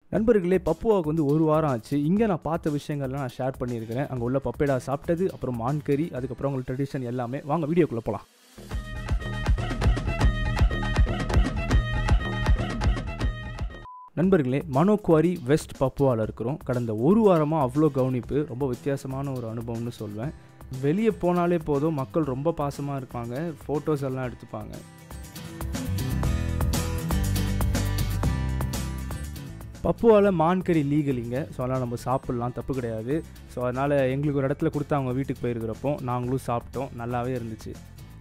நண்பர்களே பப்புவாவுக்கு வந்து ஒரு வாரம் ஆச்சு இங்கே நான் பார்த்த விஷயங்கள்லாம் நான் ஷேர் பண்ணியிருக்கிறேன் அங்கே உள்ள பப்பேடா சாப்பிட்டது அப்புறம் மான் கறி அதுக்கப்புறம் உங்களுக்கு ட்ரெடிஷன் எல்லாமே வாங்க வீடியோக்குள்ளே போகலாம் நண்பர்களே மனோக்வாரி வெஸ்ட் பப்புவாவில் இருக்கிறோம் கடந்த ஒரு வாரமாக அவ்வளோ கவனிப்பு ரொம்ப வித்தியாசமான ஒரு அனுபவம்னு சொல்வேன் வெளியே போனாலே போதும் மக்கள் ரொம்ப பாசமாக இருப்பாங்க ஃபோட்டோஸ் எல்லாம் எடுத்துப்பாங்க பப்புவால் மான் கறி லீகலிங்க ஸோ அதனால் நம்ம சாப்பிட்லாம் தப்பு கிடையாது ஸோ அதனால் எங்களுக்கு ஒரு இடத்துல கொடுத்து அவங்க வீட்டுக்கு போயிருக்கிறப்போ நாங்களும் சாப்பிட்டோம் நல்லாவே இருந்துச்சு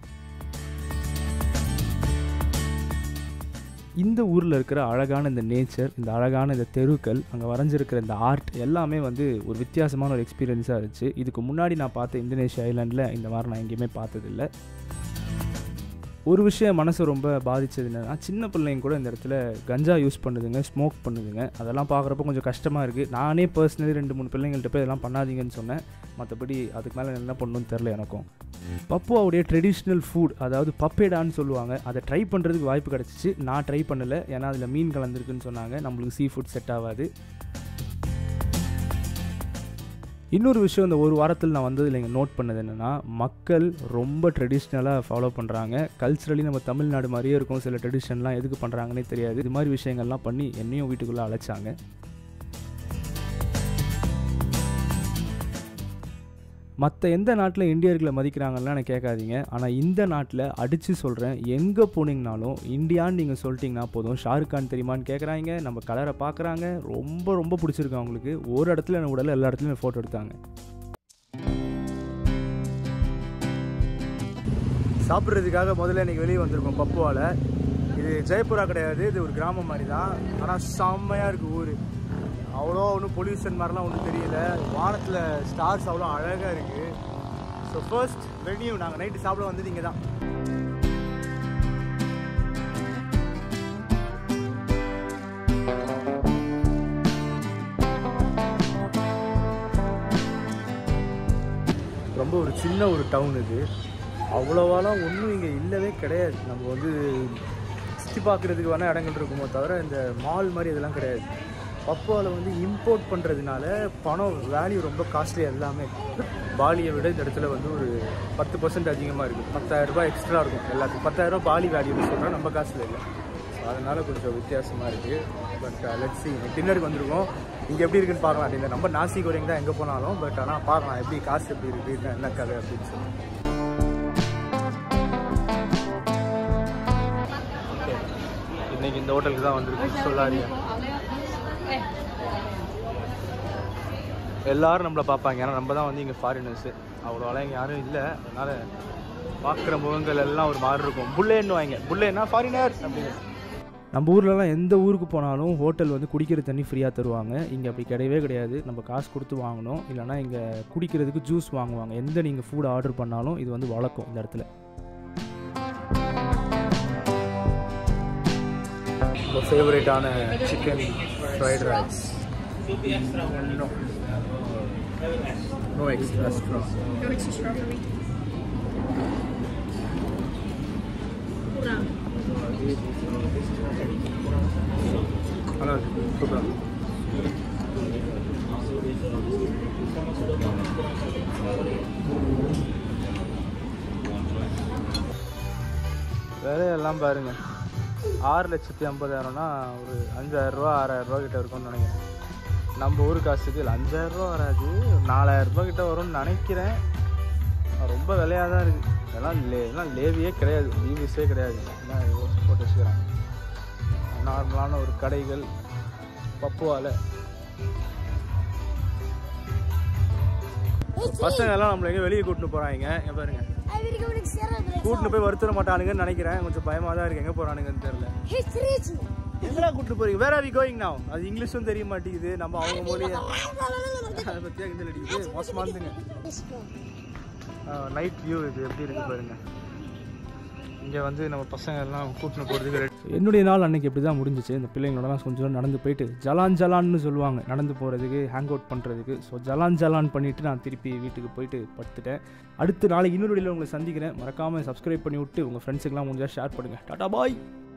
இந்த ஊரில் இருக்கிற அழகான இந்த நேச்சர் இந்த அழகான இந்த தெருக்கள் அங்கே வரைஞ்சிருக்கிற இந்த ஆர்ட் எல்லாமே வந்து ஒரு வித்தியாசமான ஒரு எக்ஸ்பீரியன்ஸாக இருந்துச்சு இதுக்கு முன்னாடி நான் பார்த்த இந்தோனேஷியா ஐலாண்டில் இந்த மாதிரி நான் எங்கேயுமே பார்த்ததில்ல ஒரு விஷயம் மனசை ரொம்ப பாதித்தது என்னன்னா சின்ன பிள்ளைங்க கூட இந்த இடத்துல கஞ்சா யூஸ் பண்ணுதுங்க ஸ்மோக் பண்ணுதுங்க அதெல்லாம் பார்க்குறப்ப கொஞ்சம் கஷ்டமாக இருக்குது நானே பர்சனலி ரெண்டு மூணு பிள்ளைங்கள்ட்ட போய் இதெல்லாம் பண்ணாதீங்கன்னு சொன்னேன் மற்றபடி அதுக்கு மேலே என்ன பண்ணணும்னு தெரில எனக்கும் பப்புவாவுடைய ட்ரெடிஷ்னல் ஃபுட் அதாவது பப்பேடான்னு சொல்லுவாங்க அதை ட்ரை பண்ணுறதுக்கு வாய்ப்பு கிடச்சிச்சு நான் ட்ரை பண்ணலை ஏன்னா அதில் மீன் கலந்துருக்குன்னு சொன்னாங்க நம்மளுக்கு சீ ஃபுட் செட் ஆகாது இன்னொரு விஷயம் இந்த ஒரு வாரத்தில் நான் வந்ததில் இங்கே நோட் பண்ணது என்னென்னா மக்கள் ரொம்ப ட்ரெடிஷ்னலாக ஃபாலோ பண்ணுறாங்க கல்ச்சுரலி நம்ம தமிழ்நாடு மாதிரியே இருக்கும் சில ட்ரெடிஷன்லாம் எதுக்கு பண்ணுறாங்கன்னே தெரியாது இது மாதிரி விஷயங்கள்லாம் பண்ணி என்னையும் வீட்டுக்குள்ளே அழைச்சாங்க மற்ற எந்த நாட்டில் இந்தியர்களை மதிக்கிறாங்கலாம் எனக்கு கேட்காதீங்க ஆனால் இந்த நாட்டில் அடித்து சொல்கிறேன் எங்கே போனீங்கனாலும் இந்தியான்னு நீங்கள் சொல்லிட்டீங்கன்னா போதும் ஷாருக் கான் தெரியுமான்னு கேட்குறாங்க நம்ம கலரை பார்க்குறாங்க ரொம்ப ரொம்ப பிடிச்சிருக்கு அவங்களுக்கு ஒரு இடத்துல என்ன உடல எல்லா இடத்துலையும் ஃபோட்டோ எடுத்தாங்க சாப்பிட்றதுக்காக முதல்ல இன்றைக்கி வெளியே வந்திருக்கோம் பப்புவால் இது ஜெயப்புரா கிடையாது இது ஒரு கிராமம் மாதிரி தான் ஆனால் செம்மையாக இருக்குது ஊர் அவ்வளோ ஒன்றும் பொல்யூஷன் மாதிரிலாம் ஒன்றும் தெரியல வானத்தில் ஸ்டார்ஸ் அவ்வளோ அழகாக இருக்குது ஸோ ஃபர்ஸ்ட் வெனியூ நாங்கள் நைட்டு சாப்பிட வந்தது இங்கே தான் ரொம்ப ஒரு சின்ன ஒரு டவுன் இது அவ்வளோவாலாம் ஒன்றும் இங்கே இல்லவே கிடையாது நம்ம வந்து சுற்றி பார்க்குறதுக்கு வேணால் இடங்கள் இருக்குமோ தவிர இந்த மால் மாதிரி இதெல்லாம் கிடையாது பப்புவாவில் வந்து இம்போர்ட் பண்ணுறதுனால பணம் வேல்யூ ரொம்ப காஸ்ட்லி எல்லாமே பாலியை விட இந்த இடத்துல வந்து ஒரு பத்து பர்சன்ட் அதிகமாக இருக்குது பத்தாயிரம் ரூபாய் எக்ஸ்ட்ரா இருக்கும் எல்லாத்துக்கும் பத்தாயிரம் பாலி வேல்யூன்னு சொல்கிறோம் நம்ம காசில் இல்லை ஸோ அதனால் கொஞ்சம் வித்தியாசமாக இருக்குது பட் லெட்ஸி டின்னருக்கு வந்திருக்கோம் இங்கே எப்படி இருக்குன்னு பார்க்கலாம் டின்னர் நம்ம நாசி கோரிங் தான் எங்கே போனாலும் பட் ஆனால் பார்க்கலாம் எப்படி காசு எப்படி இருக்குது என்ன கதை அப்படின்னு சொல்லி இன்னைக்கு இந்த ஹோட்டலுக்கு தான் வந்திருக்கு சொல்லாரியா எல்லாரும் நம்மளை பார்ப்பாங்க ஏன்னா நம்ம தான் வந்து இங்கே ஃபாரினர்ஸு அவ்வளோலாம் இங்கே யாரும் இல்லை அதனால் பார்க்குற முகங்கள் எல்லாம் ஒரு மாதிரி இருக்கும் புல்லேன்னு வாங்க புல்லேன்னா ஃபாரினர் அப்படின்னு நம்ம ஊர்லலாம் எந்த ஊருக்கு போனாலும் ஹோட்டல் வந்து குடிக்கிற தண்ணி ஃப்ரீயாக தருவாங்க இங்கே அப்படி கிடையவே கிடையாது நம்ம காசு கொடுத்து வாங்கணும் இல்லைனா இங்கே குடிக்கிறதுக்கு ஜூஸ் வாங்குவாங்க எந்த நீங்கள் ஃபுட் ஆர்டர் பண்ணாலும் இது வந்து வழக்கம் இந்த இடத்துல ரொம்ப ஃபேவரேட்டான chicken fried rice no extra straw No extra strawberry. Kurang. நல்லா இருக்கு சூப்பராக விலையெல்லாம் பாருங்க ஆறு லட்சத்தி ஐம்பதாயிரம்னா ஒரு அஞ்சாயிரரூவா ஆறாயிரரூவா கிட்ட இருக்கும்னு நினைக்கிறேன் நம்ம ஊர் காசுக்கு இல்லை அஞ்சாயிரரூவா வராது ஒரு நாலாயிரரூபா கிட்ட வரும்னு நினைக்கிறேன் ஆனா ரொம்ப விலையாக தான் இருக்குது இதெல்லாம் லே இதெல்லாம் லேவியே கிடையாது லீவிஸே கிடையாது எல்லாம் யோசிச்சு போட்டு வச்சுக்கிறாங்க நார்மலான ஒரு கடைகள் பப்புவால பசங்க எல்லாம் நம்மள எங்க வெளியே கூட்டிட்டு போறாங்க இங்க பாருங்க கூட்டிட்டு போய் வருத்தர மாட்டானுங்கன்னு நினைக்கிறேன் கொஞ்சம் பயமா தான் இருக்கு எங்க போறானுங்கன்னு தெரியல எங்கடா கூட்டிட்டு போறீங்க வேற வி கோயிங் now அது இங்கிலீஷும் தெரிய மாட்டேங்குது நம்ம அவங்க மொழியை அதை பத்தியா கிண்டல் அடிக்குது மோசமானதுங்க நைட் வியூ இது எப்படி இருக்கு பாருங்க இங்கே வந்து நம்ம பசங்க எல்லாம் கூட்டின்னு போகிறதுக்கு என்னுடைய நாள் அன்னைக்கு இப்படி தான் முடிஞ்சிச்சு இந்த பிள்ளைங்களோடலாம் கொஞ்சம் தூரம் நடந்து போயிட்டு ஜலான் ஜலான்னு சொல்லுவாங்க நடந்து போகிறதுக்கு ஹேங் அவுட் பண்ணுறதுக்கு ஸோ ஜலான் ஜலான் பண்ணிவிட்டு நான் திருப்பி வீட்டுக்கு போயிட்டு படுத்துட்டேன் அடுத்து நாளைக்கு இன்னொரு வீடியோவில் உங்களை சந்திக்கிறேன் மறக்காமல் சப்ஸ்கிரைப் பண்ணி விட்டு உங்கள் ஃப்ரெண்ட்ஸுக்கெல்லாம் முடிஞ்சால் ஷேர் பண்ணுங்கள் டாடா பாய்